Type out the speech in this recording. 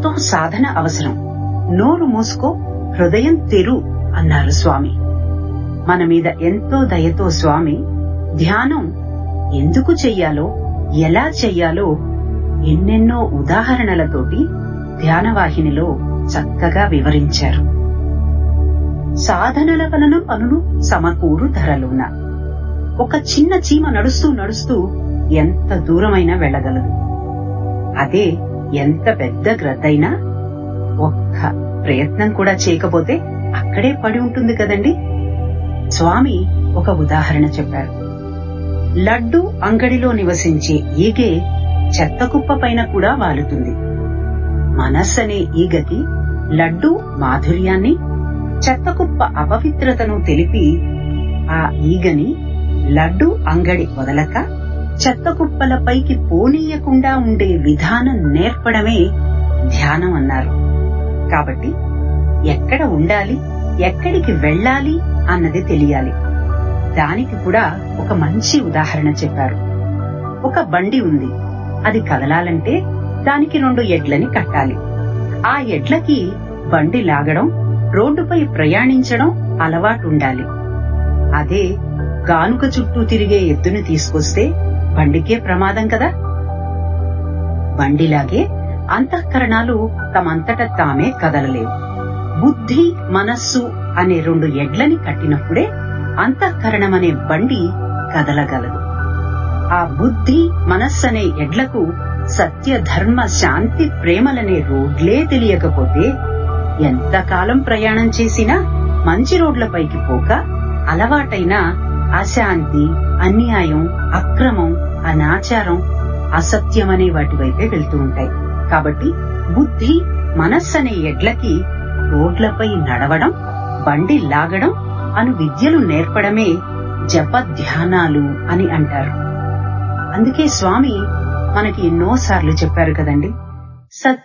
ఎంతో సాధన అవసరం నోరు మూసుకో హృదయం తెరు అన్నారు స్వామి మన మీద ఎంతో దయతో స్వామి ధ్యానం ఎందుకు చెయ్యాలో ఎలా చెయ్యాలో ఎన్నెన్నో ఉదాహరణలతోటి ధ్యానవాహినిలో చక్కగా వివరించారు సాధనల వలన పనులు సమకూరు ధరలున ఒక చిన్న చీమ నడుస్తూ నడుస్తూ ఎంత దూరమైనా వెళ్ళగలదు అదే ఎంత పెద్ద గ్రద్దైనా ఒక్క ప్రయత్నం కూడా చేయకపోతే అక్కడే పడి ఉంటుంది కదండి స్వామి ఒక ఉదాహరణ చెప్పారు లడ్డు అంగడిలో నివసించే ఈగే చెత్తకుప్ప పైన కూడా వాలుతుంది మనస్సనే ఈగకి లడ్డు మాధుర్యాన్ని చెత్తకుప్ప అపవిత్రతను తెలిపి ఆ ఈగని లడ్డు అంగడి వదలక చెత్తకుప్పలపైకి పోనీయకుండా ఉండే విధానం నేర్పడమే ధ్యానం అన్నారు కాబట్టి ఎక్కడ ఉండాలి ఎక్కడికి వెళ్ళాలి అన్నది తెలియాలి దానికి కూడా ఒక మంచి ఉదాహరణ చెప్పారు ఒక బండి ఉంది అది కదలాలంటే దానికి రెండు ఎడ్లని కట్టాలి ఆ ఎడ్లకి బండి లాగడం రోడ్డుపై ప్రయాణించడం అలవాటుండాలి అదే గానుక చుట్టూ తిరిగే ఎద్దుని తీసుకొస్తే బండికే ప్రమాదం కదా బండిలాగే అంతఃకరణాలు తమంతట తామే కదలలేవు బుద్ధి మనస్సు అనే రెండు ఎడ్లని కట్టినప్పుడే అంతఃకరణమనే బండి కదలగలదు ఆ బుద్ధి మనస్సనే ఎడ్లకు సత్య ధర్మ శాంతి ప్రేమలనే రోడ్లే తెలియకపోతే ఎంతకాలం ప్రయాణం చేసినా మంచి రోడ్లపైకి పోక అలవాటైన అశాంతి అన్యాయం అక్రమం అనాచారం అసత్యమనే వాటి వైపే వెళ్తూ ఉంటాయి కాబట్టి బుద్ధి మనస్సనే ఎడ్లకి రోడ్లపై నడవడం బండి లాగడం అను విద్యలు నేర్పడమే జప ధ్యానాలు అని అంటారు అందుకే స్వామి మనకి ఎన్నోసార్లు చెప్పారు కదండి సత్